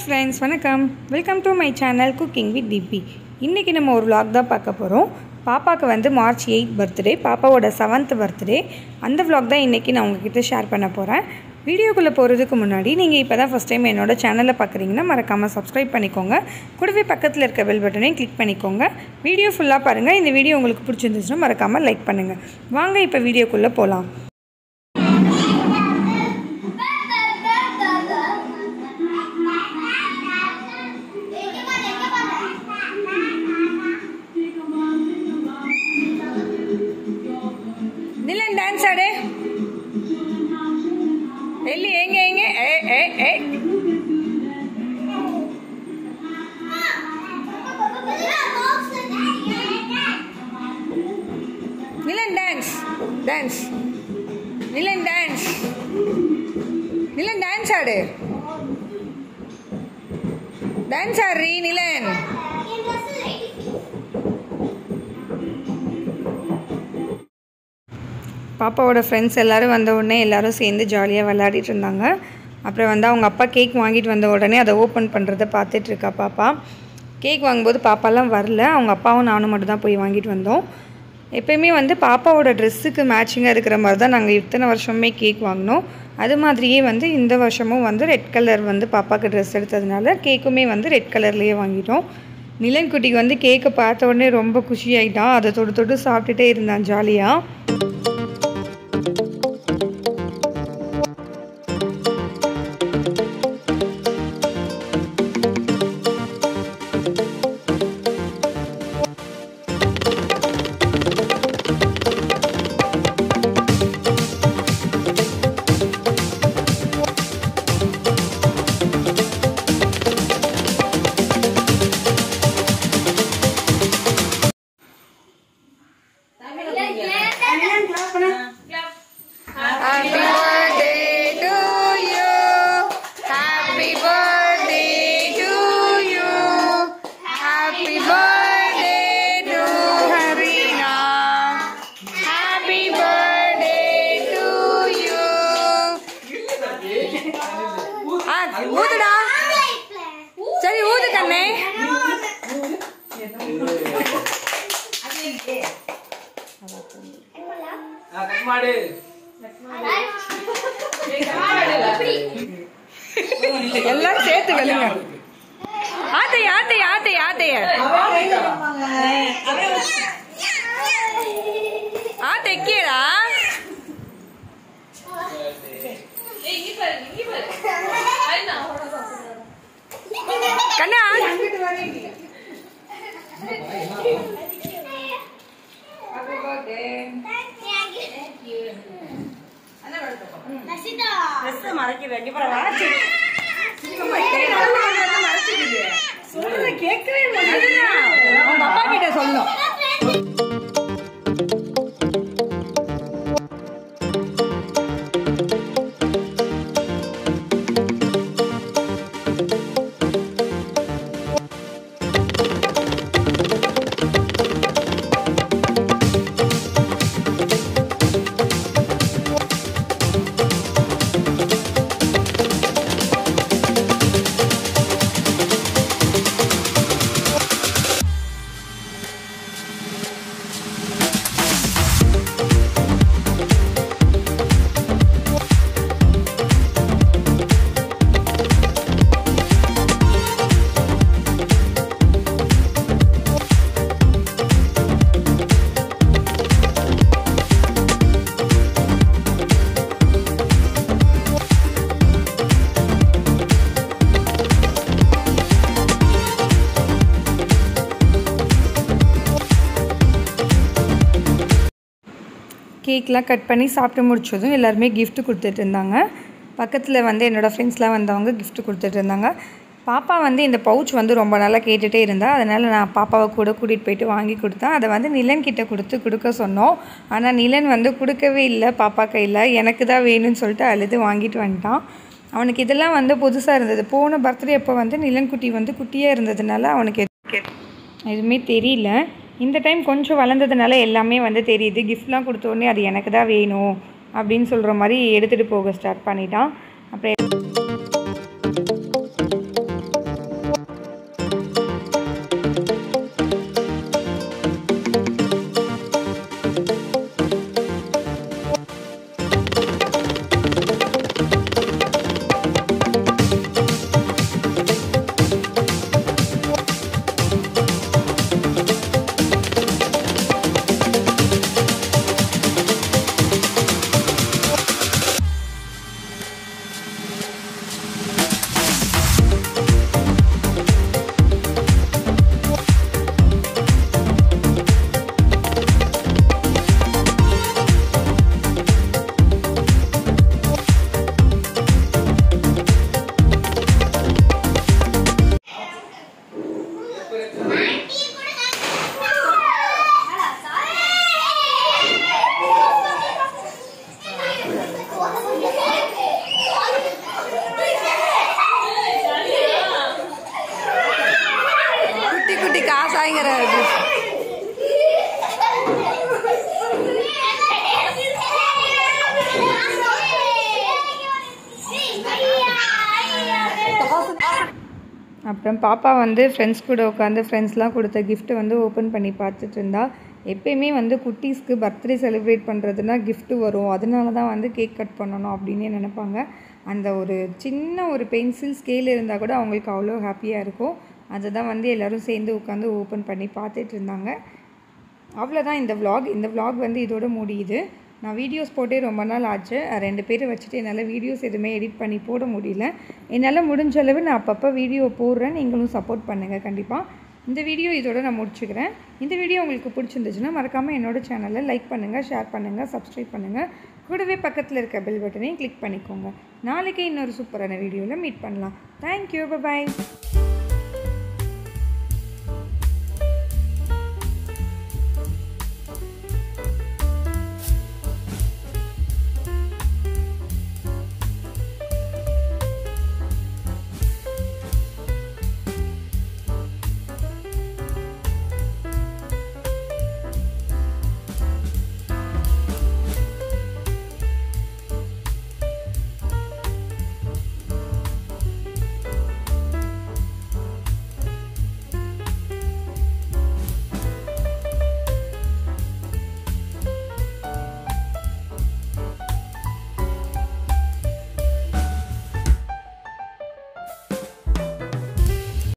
Friends வணக்கம் welcome to my channel cooking with DP இன்றைக்கி நம்ம ஒரு vlog தான் பார்க்க போகிறோம் பாப்பாவுக்கு வந்து மார்ச் எயிட் பர்த்டே பாப்பாவோட செவன்த் பர்த்டே அந்த vlog தான் இன்றைக்கி நான் உங்ககிட்ட ஷேர் பண்ண போகிறேன் வீடியோக்குள்ளே போகிறதுக்கு முன்னாடி நீங்கள் இப்போ தான் ஃபஸ்ட் டைம் என்னோட சேனலை பார்க்குறீங்கன்னா மறக்காமல் சப்ஸ்கிரைப் பண்ணிக்கோங்க கூடவே பக்கத்தில் இருக்க பெல் பட்டனையும் கிளிக் பண்ணிக்கோங்க வீடியோ ஃபுல்லாக பாருங்கள் இந்த வீடியோ உங்களுக்கு பிடிச்சிருந்துச்சுன்னா மறக்காமல் லைக் பண்ணுங்கள் வாங்க இப்போ வீடியோக்குள்ளே போகலாம் நிலன் டான்ஸ் ஆடு எல்லி எங்க எங்க ஏ ஏ ஏ Nilan dance dance Nilan dance Nilan dance ஆடு டான்ஸ் ஆடுறி நிலன் பாப்பாவோட ஃப்ரெண்ட்ஸ் எல்லோரும் வந்த உடனே எல்லோரும் சேர்ந்து ஜாலியாக விளையாடிட்டு இருந்தாங்க அப்புறம் வந்து அவங்க அப்பா கேக் வாங்கிட்டு வந்த உடனே அதை ஓப்பன் பண்ணுறதை பார்த்துட்டு இருக்கா பாப்பா கேக் வாங்கும்போது பாப்பாலாம் வரல அவங்க அப்பாவும் நானும் மட்டும் தான் போய் வாங்கிட்டு வந்தோம் எப்பயுமே வந்து பாப்பாவோட ட்ரெஸ்ஸுக்கு மேட்சிங்காக இருக்கிற மாதிரி தான் நாங்கள் இத்தனை வருஷமே கேக் வாங்கினோம் அது மாதிரியே வந்து இந்த வருஷமும் வந்து ரெட் கலர் வந்து பாப்பாவுக்கு ட்ரெஸ் எடுத்ததுனால கேக்குமே வந்து ரெட் கலர்லேயே வாங்கிட்டோம் நிலன் குட்டிக்கு வந்து கேக்கை பார்த்த உடனே ரொம்ப குஷியாயிட்டான் அதை தொட்டு தொட்டு சாப்பிட்டுட்டே இருந்தான் ஜாலியாக Happy birthday to you. Happy birthday to you. Happy birthday to Harina. Happy birthday to you. ஆ ஊதுடா சரி ஊது கண்ணே ಕಟ್ ಮಾಡಿ எல்லாம் சேர்த்து வெளுங்க ஆத்தைய ஆத்தைய ஆத்தைய ஆத்தைய ஆ தைக்கியடா கண்ணா உங்க அப்பா கிட்ட சொல்லணும் கேக்லாம் கட் பண்ணி சாப்பிட்டு முடிச்சதும் எல்லாருமே gift கொடுத்துட்டு இருந்தாங்க பக்கத்தில் வந்து என்னோடய ஃப்ரெண்ட்ஸ்லாம் வந்தவங்க gift கொடுத்துட்டு இருந்தாங்க பாப்பா வந்து இந்த பவுச் வந்து ரொம்ப நாளாக கேட்டுகிட்டே இருந்தா அதனால் நான் பாப்பாவை கூட கூட்டிகிட்டு போயிட்டு வாங்கி கொடுத்தேன் அதை வந்து நிலன் கிட்ட கொடுத்து கொடுக்க சொன்னோம் ஆனால் நிலன் வந்து கொடுக்கவே இல்லை பாப்பா கையில் எனக்கு தான் வேணும்னு சொல்லிட்டு அழுது வாங்கிட்டு வந்துட்டான் அவனுக்கு இதெல்லாம் வந்து புதுசாக இருந்தது போன பர்த்டே அப்போ வந்து நிலன் குட்டி வந்து குட்டியாக இருந்ததுனால அவனுக்கு எது- எதுவுமே தெரியல இந்த டைம் கொஞ்சம் வளர்ந்ததுனால எல்லாமே வந்து தெரியுது கிஃப்ட்லாம் கொடுத்த உடனே அது எனக்கு தான் வேணும் அப்படின்னு சொல்கிற மாதிரி எடுத்துகிட்டு போக ஸ்டார்ட் பண்ணிட்டான் அப்புறம் பயங்கர இது. அப்புறம் பாப்பா வந்து ஃப்ரெண்ட்ஸ் கூட உட்காந்து ஃப்ரெண்ட்ஸ்லாம் கொடுத்த கிஃப்ட்டு வந்து ஓப்பன் பண்ணி பார்த்துட்டு இருந்தா எப்பயுமே வந்து குட்டீஸ்க்கு பர்த்டே செலிப்ரேட் பண்ணுறதுனா gift வரும் அதனால தான் வந்து கேக் கட் பண்ணணும் அப்படின்னே நினைப்பாங்க அந்த ஒரு சின்ன ஒரு பென்சில் ஸ்கேல் இருந்தால் கூட அவங்களுக்கு அவ்வளோ ஹாப்பியாக இருக்கும் அதை தான் வந்து எல்லோரும் சேர்ந்து உட்காந்து ஓப்பன் பண்ணி பார்த்துட்டு இருந்தாங்க அவ்வளோதான் இந்த vlog இந்த vlog வந்து இதோட முடியுது நான் வீடியோஸ் போட்டே ரொம்ப நாள் ஆச்சு அஹ் ரெண்டு பேரை வச்சுட்டு என்னால் வீடியோஸ் எதுவுமே எடிட் பண்ணி போட முடியல என்னால் முடிஞ்ச அளவு நான் அப்பப்போ வீடியோ போடுறேன் நீங்களும் சப்போர்ட் பண்ணுங்கள் கண்டிப்பாக இந்த வீடியோ இதோட நான் முடிச்சுக்கிறேன் இந்த வீடியோ உங்களுக்கு பிடிச்சிருந்துச்சுன்னா மறக்காமல் என்னோட சேனலை லைக் பண்ணுங்கள் ஷேர் பண்ணுங்கள் சப்ஸ்கிரைப் பண்ணுங்கள் கூடவே பக்கத்தில் இருக்க பெல் பட்டனையும் கிளிக் பண்ணிக்கோங்க நாளைக்கு இன்னொரு சூப்பரான வீடியோவில் மீட் பண்ணலாம் தேங்க்யூ பாய்